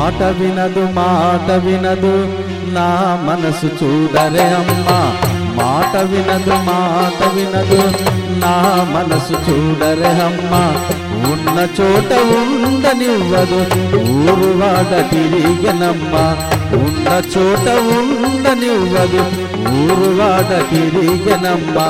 మాట వినదు మాట వినదు నా మనసు చూడరే అమ్మా మాట వినదు మాట వినదు నా మనసు చూడరే అమ్మా ఉన్న చోట ఉండనివ్వదు ఊరు వాడ తిరిగనమ్మా ఉన్న చోట ఉండనివ్వదు ఊరు వాడ తిరిగనమ్మా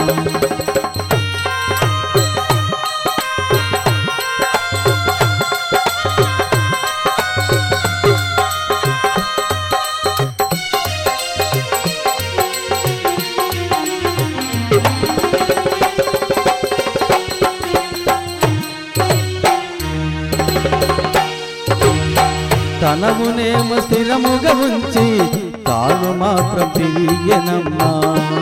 తనమునేమో స్థిరముగా ఉంచి తాను మాత్రం తిరిగెనమ్మా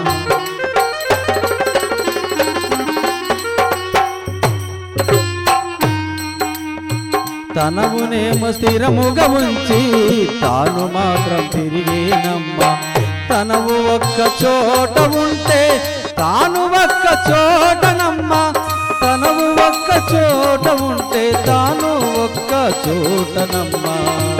తనమునేమో స్థిరముగా ఉంచి తాను మాత్రం తిరిగేనమ్మా తనవు ఒక్క చోట ఉంటే తాను ఒక్క చోటనమ్మా తనవు ఒక్క చోట ఉంటే తాను ఒక్క చోటనమ్మా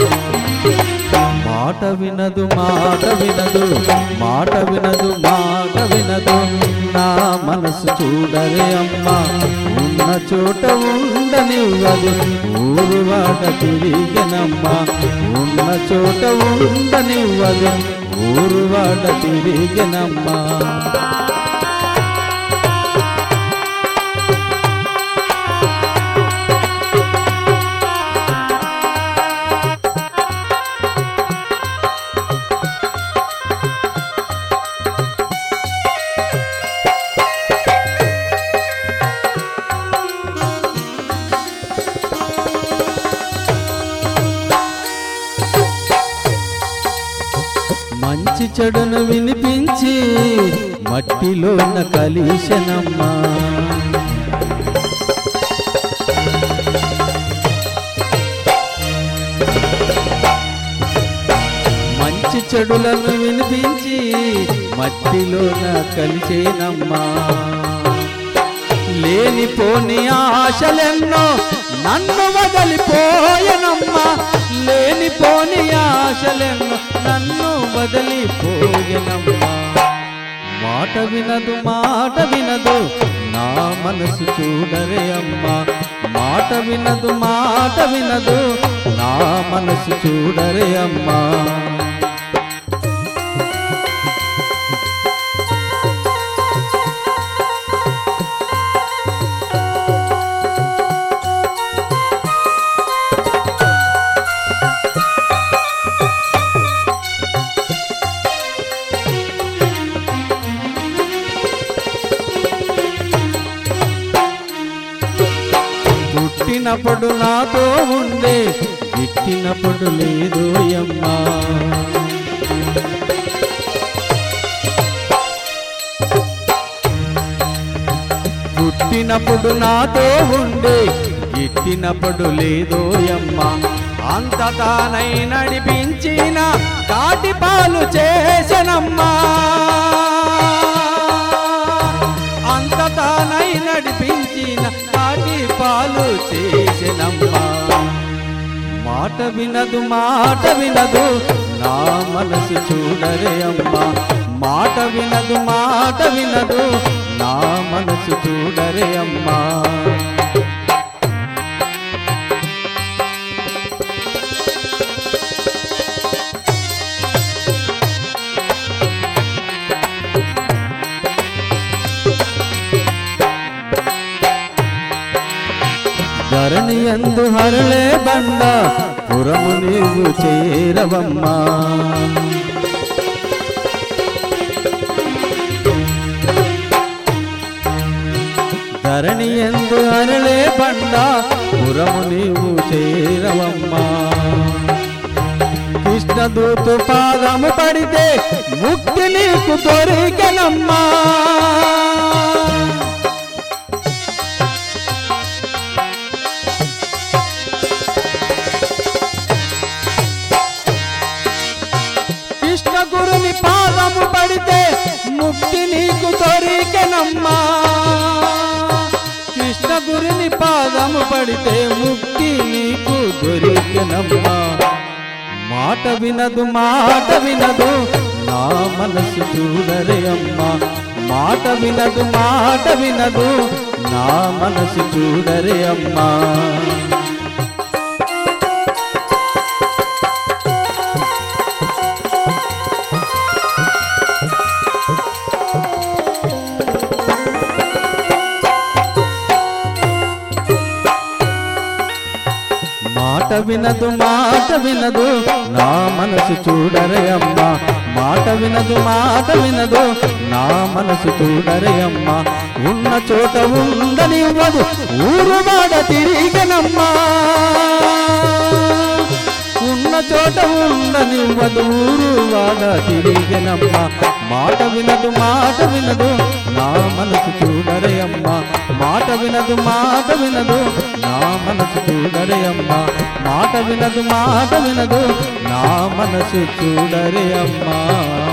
మాట వినదు మాట వినదు మాట వినదు మాట వినదు నా మనసు చూడరే అమ్మా ఉన్న చోట ఉండనివ్వదు ఊరు వాడ తిరిగనమ్మా ఉన్న చోట ఉండనివ్వదు ఊరు వాడ తిరిగనమ్మా మంచి చెడును వినిపించి మట్టిలోన కలిశనమ్మా మంచి చెడులను వినిపించి మట్టిలోన కలిసేనమ్మా లేనిపోని ఆశలెన్నో నన్ను వదిలిపోయనమ్మా లేనిపోని ఆశలెన్నో నన్ను వదిలిపోయనమ్మా మాట వినదు మాట వినదు నా మనసు చూడరే అమ్మా మాట వినదు మాట వినదు నా మనసు చూడరే అమ్మా పుట్టినప్పుడు నాతో ఉండే గిట్టినప్పుడు లేదు అమ్మా పుట్టినప్పుడు నాతో ఉండే గిట్టినప్పుడు లేదు అమ్మా అంత తానై నడిపించిన కాటి పాలు చేసనమ్మా అంత తానై నడిపించిన కాటి పాలు చేసనమ్మా మాట వినదు మాట వినదు నా మనసు చూడరే అమ్మా మాట వినదు మాట వినదు నా మనసు చూడరే అమ్మా ధరణి ఎందు హరళే బండ పురము నీవు చేరవమ్మా ధరణి ఎందు హరళే బండ పురము నీవు చేరవమ్మా కృష్ణదూతు పాదము పడితే ముక్తి నీకు దొరికెనమ్మా కృష్ణ గురుని పాదము పడితే ముక్తి నీకు దొరికెనమ్మా కృష్ణ గురుని పాదము పడితే ముక్తి నీకు దొరికెనమ్మా మాట వినదు మాట వినదు నా మనసు చూడరే అమ్మా మాట వినదు మాట వినదు నా మనసు చూడరే అమ్మా మాట వినదు మాట వినదు నా మనసు చూడరే అమ్మా మాట వినదు మాట వినదు నా మనసు చూడరే అమ్మా ఉన్న చోట ఉండనివ్వదు ఊరు వాడ తిరిగనమ్మా ఉన్న చోట ఉండనివ్వదు ఊరు వాడ తిరిగనమ్మా మాట వినదు మాట వినదు నా మనసు చూడరే అమ్మా మాట వినదు మాట వినదు నా మనసు చూడరే అమ్మా మాట వినదు మాట వినదు నా మనసు చూడరే అమ్మా